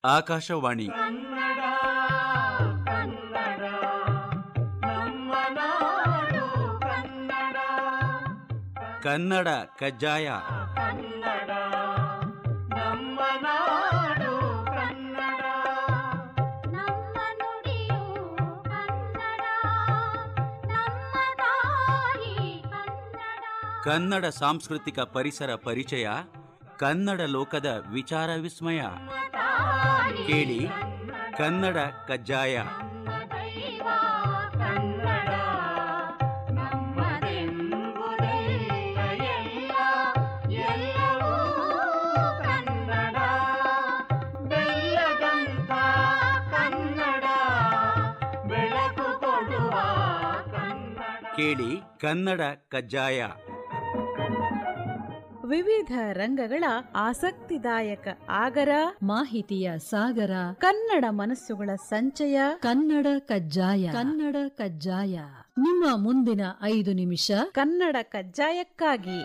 ಆಕಾಶವಾಣಿ ಕನ್ನಡ ಕನ್ನಡ ನಮ್ಮ ನಾಡು ಕನ್ನಡ ಕನ್ನಡ ಕಜ್ಜಾಯ ಕನ್ನಡ ನಮ್ಮ ನಾಡು ಕನ್ನಡ ನಮ್ಮ ನುಡಿಯು ಕನ್ನಡ ನಮ್ಮ ತಾಯಿ ಕನ್ನಡ ಕನ್ನಡ ಸಾಂಸ್ಕೃತಿಕ ಪರಿಸರ ಪರಿಚಯ ಕನ್ನಡ ಲೋಕದ ವಿಚಾರ ವಿಸ್ಮಯ ತಾಯಿ ಕೇಳಿ ಕನ್ನಡ ಕಜ್ಜಾಯ ನಮ್ಮ ದೈವ ಕನ್ನಡ ನಮ್ಮದೆಂಬುದೆಲ್ಲ ಎಲ್ಲ ಎಲ್ಲವೂ ಕನ್ನಡ ಬೆಲ್ಲದಂತ ಕನ್ನಡ ಬೆಳಕು ಕೊಡುವ ಕನ್ನಡ ಕೇಳಿ ಕನ್ನಡ ಕಜ್ಜಾಯ ವಿವಿಧ ರಂಗಗಳ ಆಸಕ್ತಿದಾಯಕ ಆಗರ ಮಾಹಿತಿಯ ಸಾಗರ ಕನ್ನಡ ಮನಸ್ಸುಗಳ ಸಂಚಯ ಕನ್ನಡ ಕಜ್ಜಾಯ ಕನ್ನಡ ಕಜ್ಜಾಯ ನಿಮ್ಮ ಮುಂದಿನ ಐದು ನಿಮಿಷ ಕನ್ನಡ ಕಜ್ಜಾಯಕ್ಕಾಗಿ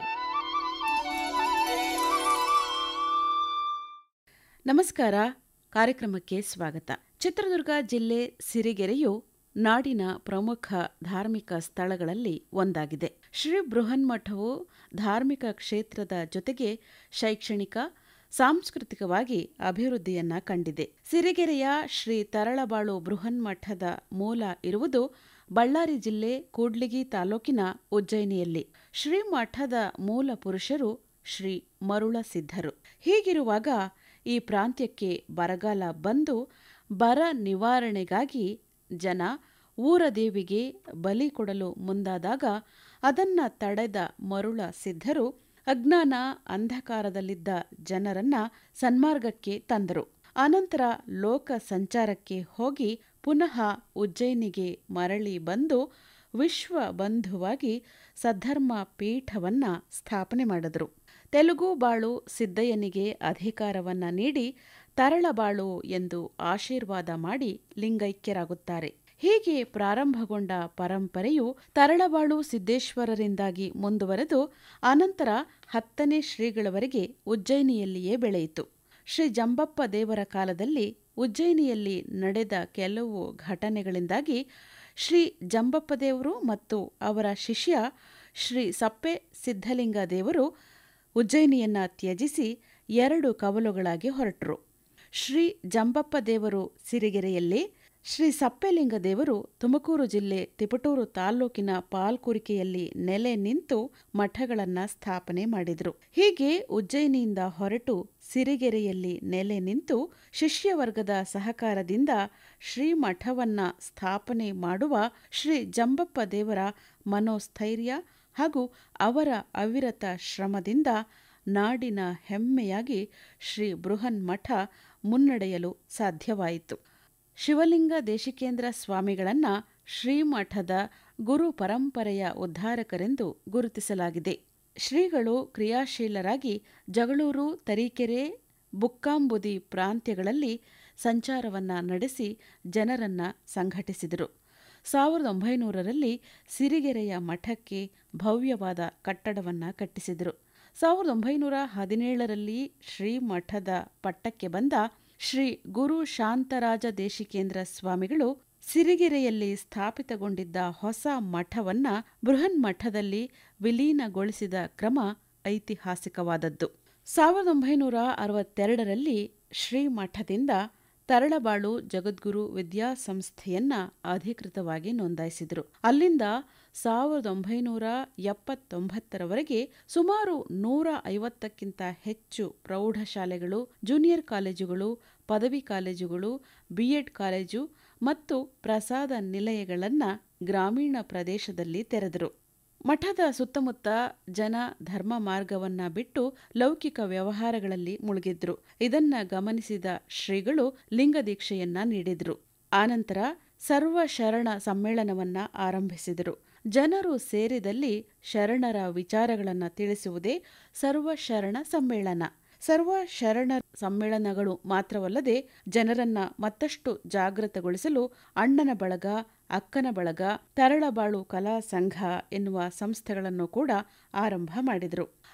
ನಮಸ್ಕಾರ ಕಾರ್ಯಕ್ರಮಕ್ಕೆ ಸ್ವಾಗತ ಚಿತ್ರದುರ್ಗ ಜಿಲ್ಲೆ ಸಿರಿಗೆರೆಯು ನಾಡಿನ ಪ್ರಮುಖ ಧಾರ್ಮಿಕ ಸ್ಥಳಗಳಲ್ಲಿ ಒಂದಾಗಿದೆ ಶ್ರೀ ಬೃಹನ್ಮಠವು ಧಾರ್ಮಿಕ ಕ್ಷೇತ್ರದ ಜೊತೆಗೆ ಶೈಕ್ಷಣಿಕ ಸಾಂಸ್ಕೃತಿಕವಾಗಿ ಅಭಿವೃದ್ಧಿಯನ್ನ ಕಂಡಿದೆ ಸಿರಿಗೆರೆಯ ಶ್ರೀ ತರಳಬಾಳು ಬೃಹನ್ಮಠದ ಮೂಲ ಇರುವುದು ಬಳ್ಳಾರಿ ಜಿಲ್ಲೆ ಕೂಡ್ಲಿಗಿ ತಾಲೂಕಿನ ಉಜ್ಜಯಿನಿಯಲ್ಲಿ ಶ್ರೀಮಠದ ಮೂಲ ಪುರುಷರು ಶ್ರೀ ಮರುಳ ಸಿದ್ಧರು ಹೀಗಿರುವಾಗ ಈ ಪ್ರಾಂತ್ಯಕ್ಕೆ ಬರಗಾಲ ಬಂದು ಬರ ನಿವಾರಣೆಗಾಗಿ ಜನ ಊರ ದೇವಿಗೆ ಬಲಿ ಕೊಡಲು ಮುಂದಾದಾಗ ಅದನ್ನ ತಡೆದ ಮರುಳ ಸಿದ್ಧರು ಅಜ್ಞಾನ ಅಂಧಕಾರದಲ್ಲಿದ್ದ ಜನರನ್ನ ಸನ್ಮಾರ್ಗಕ್ಕೆ ತಂದರು ಅನಂತರ ಲೋಕ ಸಂಚಾರಕ್ಕೆ ಹೋಗಿ ಪುನಃ ಉಜ್ಜಯಿನಿಗೆ ಮರಳಿ ಬಂದು ವಿಶ್ವ ಬಂಧುವಾಗಿ ಸದ್ಧರ್ಮ ಪೀಠವನ್ನ ಸ್ಥಾಪನೆ ಮಾಡಿದರು ತೆಲುಗು ಬಾಳು ಸಿದ್ದಯ್ಯನಿಗೆ ಅಧಿಕಾರವನ್ನ ನೀಡಿ ತರಳಬಾಳು ಎಂದು ಆಶೀರ್ವಾದ ಮಾಡಿ ಲಿಂಗೈಕ್ಯರಾಗುತ್ತಾರೆ ಹೀಗೆ ಪ್ರಾರಂಭಗೊಂಡ ಪರಂಪರೆಯು ತರಳಬಾಳು ಸಿದ್ದೇಶ್ವರರಿಂದಾಗಿ ಮುಂದುವರೆದು ಅನಂತರ ಹತ್ತನೇ ಶ್ರೀಗಳವರೆಗೆ ಉಜ್ಜಯಿನಿಯಲ್ಲಿಯೇ ಬೆಳೆಯಿತು ಶ್ರೀ ಜಂಬಪ್ಪ ದೇವರ ಕಾಲದಲ್ಲಿ ಉಜ್ಜಯಿನಿಯಲ್ಲಿ ನಡೆದ ಕೆಲವು ಘಟನೆಗಳಿಂದಾಗಿ ಶ್ರೀ ಜಂಬಪ್ಪ ದೇವರು ಮತ್ತು ಅವರ ಶಿಷ್ಯ ಶ್ರೀ ಸಪ್ಪೆ ಸಿದ್ಧಲಿಂಗ ದೇವರು ಉಜ್ಜಯಿನಿಯನ್ನ ತ್ಯಜಿಸಿ ಎರಡು ಕವಲುಗಳಾಗಿ ಹೊರಟರು ಶ್ರೀ ಜಂಬಪ್ಪ ದೇವರು ಸಿರಿಗೆರೆಯಲ್ಲಿ ಶ್ರೀ ಸಪ್ಪೆಲಿಂಗ ದೇವರು ತುಮಕೂರು ಜಿಲ್ಲೆ ತಿಪಟೂರು ತಾಲ್ಲೂಕಿನ ಪಾಲ್ಕುರಿಕೆಯಲ್ಲಿ ನೆಲೆ ನಿಂತು ಮಠಗಳನ್ನ ಸ್ಥಾಪನೆ ಮಾಡಿದರು ಹೀಗೆ ಉಜ್ಜಯಿನಿಯಿಂದ ಹೊರಟು ಸಿರಿಗೆರೆಯಲ್ಲಿ ನೆಲೆ ನಿಂತು ಶಿಷ್ಯವರ್ಗದ ಸಹಕಾರದಿಂದ ಶ್ರೀಮಠವನ್ನ ಸ್ಥಾಪನೆ ಮಾಡುವ ಶ್ರೀ ಜಂಬಪ್ಪ ದೇವರ ಮನೋಸ್ಥೈರ್ಯ ಹಾಗೂ ಅವರ ಅವಿರತ ಶ್ರಮದಿಂದ ನಾಡಿನ ಹೆಮ್ಮೆಯಾಗಿ ಶ್ರೀ ಬೃಹನ್ ಮಠ ಮುನ್ನಡೆಯಲು ಸಾಧ್ಯವಾಯಿತು ಶಿವಲಿಂಗ ದೇಶಿಕೇಂದ್ರ ಸ್ವಾಮಿಗಳನ್ನ ಶ್ರೀಮಠದ ಗುರು ಪರಂಪರೆಯ ಉದ್ಧಾರಕರೆಂದು ಗುರುತಿಸಲಾಗಿದೆ ಶ್ರೀಗಳು ಕ್ರಿಯಾಶೀಲರಾಗಿ ಜಗಳೂರು ತರೀಕೆರೆ ಬುಕ್ಕಾಂಬುದಿ ಪ್ರಾಂತ್ಯಗಳಲ್ಲಿ ಸಂಚಾರವನ್ನ ನಡೆಸಿ ಜನರನ್ನ ಸಂಘಟಿಸಿದರು ಸಾವಿರದ ಒಂಬೈನೂರರಲ್ಲಿ ಸಿರಿಗೆರೆಯ ಮಠಕ್ಕೆ ಭವ್ಯವಾದ ಕಟ್ಟಡವನ್ನ ಕಟ್ಟಿಸಿದರು ಸಾವಿರದ ಒಂಬೈನೂರ ಹದಿನೇಳರಲ್ಲಿ ಶ್ರೀಮಠದ ಪಟ್ಟಕ್ಕೆ ಬಂದ ಶ್ರೀ ಗುರು ಶಾಂತರಾಜ ದೇಶಿಕೇಂದ್ರ ಸ್ವಾಮಿಗಳು ಸಿರಿಗೆರೆಯಲ್ಲಿ ಸ್ಥಾಪಿತಗೊಂಡಿದ್ದ ಹೊಸ ಮಠವನ್ನ ಬೃಹನ್ ಮಠದಲ್ಲಿ ವಿಲೀನಗೊಳಿಸಿದ ಕ್ರಮ ಐತಿಹಾಸಿಕವಾದದ್ದು ಸಾವಿರದ ಒಂಬೈನೂರ ಅರವತ್ತೆರಡರಲ್ಲಿ ಶ್ರೀಮಠದಿಂದ ತರಳಬಾಳು ಜಗದ್ಗುರು ವಿದ್ಯಾಸಂಸ್ಥೆಯನ್ನ ಅಧಿಕೃತವಾಗಿ ನೋಂದಾಯಿಸಿದರು ಅಲ್ಲಿಂದ ಸಾವಿರದ ಒಂಬೈನೂರ ಎಪ್ಪತ್ತೊಂಬತ್ತರವರೆಗೆ ಸುಮಾರು ನೂರ ಐವತ್ತಕ್ಕಿಂತ ಹೆಚ್ಚು ಪ್ರೌಢಶಾಲೆಗಳು ಜೂನಿಯರ್ ಕಾಲೇಜುಗಳು ಪದವಿ ಕಾಲೇಜುಗಳು ಬಿಎಡ್ ಕಾಲೇಜು ಮತ್ತು ಪ್ರಸಾದ ನಿಲಯಗಳನ್ನು ಗ್ರಾಮೀಣ ಪ್ರದೇಶದಲ್ಲಿ ತೆರೆದರು ಮಠದ ಸುತ್ತಮುತ್ತ ಜನ ಧರ್ಮ ಮಾರ್ಗವನ್ನ ಬಿಟ್ಟು ಲೌಕಿಕ ವ್ಯವಹಾರಗಳಲ್ಲಿ ಮುಳುಗಿದ್ರು ಇದನ್ನ ಗಮನಿಸಿದ ಶ್ರೀಗಳು ಲಿಂಗದೀಕ್ಷೆಯನ್ನ ನೀಡಿದ್ರು ಆನಂತರ ಸರ್ವ ಶರಣ ಸಮ್ಮೇಳನವನ್ನ ಆರಂಭಿಸಿದರು ಜನರು ಸೇರಿದಲ್ಲಿ ಶರಣರ ವಿಚಾರಗಳನ್ನು ತಿಳಿಸುವುದೇ ಸರ್ವ ಶರಣ ಸಮ್ಮೇಳನ ಸರ್ವ ಶರಣ ಸಮ್ಮೇಳನಗಳು ಮಾತ್ರವಲ್ಲದೆ ಜನರನ್ನ ಮತ್ತಷ್ಟು ಜಾಗೃತಗೊಳಿಸಲು ಅಣ್ಣನ ಬಳಗ ಅಕ್ಕನ ಬಳಗ ತರಳಬಾಳು ಕಲಾ ಸಂಘ ಎನ್ನುವ ಸಂಸ್ಥೆಗಳನ್ನು ಕೂಡ ಆರಂಭ ಮಾಡಿದರು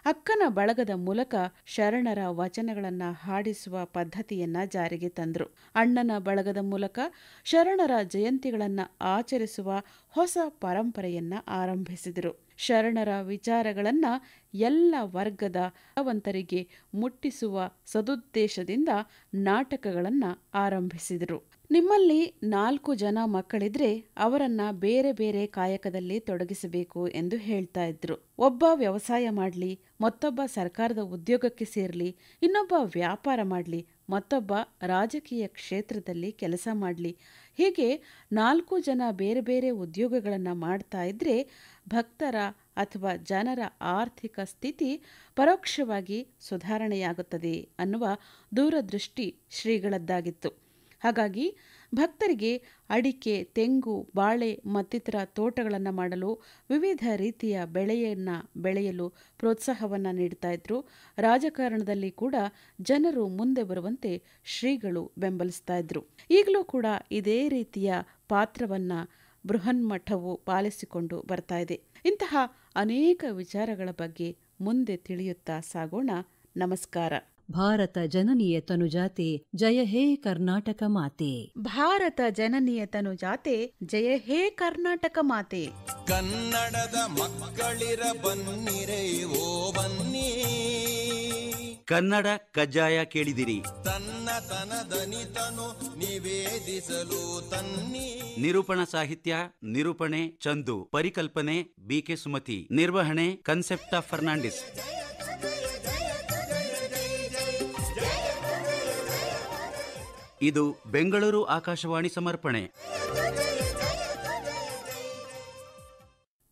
ಅಕ್ಕನ ಬಳಗದ ಮೂಲಕ ಶರಣರ ವಚನಗಳನ್ನ ಹಾಡಿಸುವ ಪದ್ಧತಿಯನ್ನ ಜಾರಿಗೆ ತಂದರು ಅಣ್ಣನ ಬಳಗದ ಮೂಲಕ ಶರಣರ ಜಯಂತಿಗಳನ್ನ ಆಚರಿಸುವ ಹೊಸ ಪರಂಪರೆಯನ್ನ ಆರಂಭಿಸಿದರು ಶರಣರ ವಿಚಾರಗಳನ್ನ ಎಲ್ಲ ವರ್ಗದ ಅವಂತರಿಗೆ ಮುಟ್ಟಿಸುವ ಸದುದ್ದೇಶದಿಂದ ನಾಟಕಗಳನ್ನ ಆರಂಭಿಸಿದರು ನಿಮ್ಮಲ್ಲಿ ನಾಲ್ಕು ಜನ ಮಕ್ಕಳಿದ್ರೆ ಅವರನ್ನ ಬೇರೆ ಬೇರೆ ಕಾಯಕದಲ್ಲಿ ತೊಡಗಿಸಬೇಕು ಎಂದು ಹೇಳ್ತಾ ಇದ್ರು ಒಬ್ಬ ವ್ಯವಸಾಯ ಮಾಡ್ಲಿ ಮತ್ತೊಬ್ಬ ಸರ್ಕಾರದ ಉದ್ಯೋಗಕ್ಕೆ ಸೇರ್ಲಿ ಇನ್ನೊಬ್ಬ ವ್ಯಾಪಾರ ಮಾಡ್ಲಿ ಮತ್ತೊಬ್ಬ ರಾಜಕೀಯ ಕ್ಷೇತ್ರದಲ್ಲಿ ಕೆಲಸ ಮಾಡ್ಲಿ ಹೀಗೆ ನಾಲ್ಕು ಜನ ಬೇರೆ ಬೇರೆ ಉದ್ಯೋಗಗಳನ್ನು ಮಾಡ್ತಾ ಇದ್ರೆ ಭಕ್ತರ ಅಥವಾ ಜನರ ಆರ್ಥಿಕ ಸ್ಥಿತಿ ಪರೋಕ್ಷವಾಗಿ ಸುಧಾರಣೆಯಾಗುತ್ತದೆ ಅನ್ನುವ ದೂರದೃಷ್ಟಿ ಶ್ರೀಗಳದ್ದಾಗಿತ್ತು ಹಾಗಾಗಿ ಭಕ್ತರಿಗೆ ಅಡಿಕೆ ತೆಂಗು ಬಾಳೆ ಮತ್ತಿತರ ತೋಟಗಳನ್ನು ಮಾಡಲು ವಿವಿಧ ರೀತಿಯ ಬೆಳೆಯನ್ನ ಬೆಳೆಯಲು ಪ್ರೋತ್ಸಾಹವನ್ನು ನೀಡ್ತಾ ಇದ್ರು ರಾಜಕಾರಣದಲ್ಲಿ ಕೂಡ ಜನರು ಮುಂದೆ ಬರುವಂತೆ ಶ್ರೀಗಳು ಬೆಂಬಲಿಸ್ತಾ ಇದ್ರು ಈಗಲೂ ಕೂಡ ಇದೇ ರೀತಿಯ ಪಾತ್ರವನ್ನ ಬೃಹನ್ಮಠವು ಪಾಲಿಸಿಕೊಂಡು ಬರ್ತಾ ಇದೆ ಇಂತಹ ಅನೇಕ ವಿಚಾರಗಳ ಬಗ್ಗೆ ಮುಂದೆ ತಿಳಿಯುತ್ತಾ ಸಾಗೋಣ ನಮಸ್ಕಾರ ಭಾರತ ಜನನಿಯ ತನುಜಾತೆ ಜಯ ಹೇ ಕರ್ನಾಟಕ ಮಾತೆ ಭಾರತ ಜನನಿಯ ತನು ಜಾತೆ ಜಯ ಹೇ ಕರ್ನಾಟಕ ಮಾತೆ ಕನ್ನಡದ ಮಕ್ಕಳಿರ ಬನ್ನಿರೆ ಓ ಬನ್ನಿ ಕನ್ನಡ ಕಜ್ಜಾಯ ಕೇಳಿದಿರಿ ತನ್ನ ತನದನಿತನು ನಿವೇದಿಸಲು ತನ್ನಿ ನಿರೂಪಣಾ ಸಾಹಿತ್ಯ ನಿರೂಪಣೆ ಚಂದು ಪರಿಕಲ್ಪನೆ ಬಿಕೆ ಸುಮತಿ ನಿರ್ವಹಣೆ ಕನ್ಸೆಪ್ಟ ಫರ್ನಾಂಡಿಸ್ ಇದು ಬೆಂಗಳೂರು ಆಕಾಶವಾಣಿ ಸಮರ್ಪಣೆ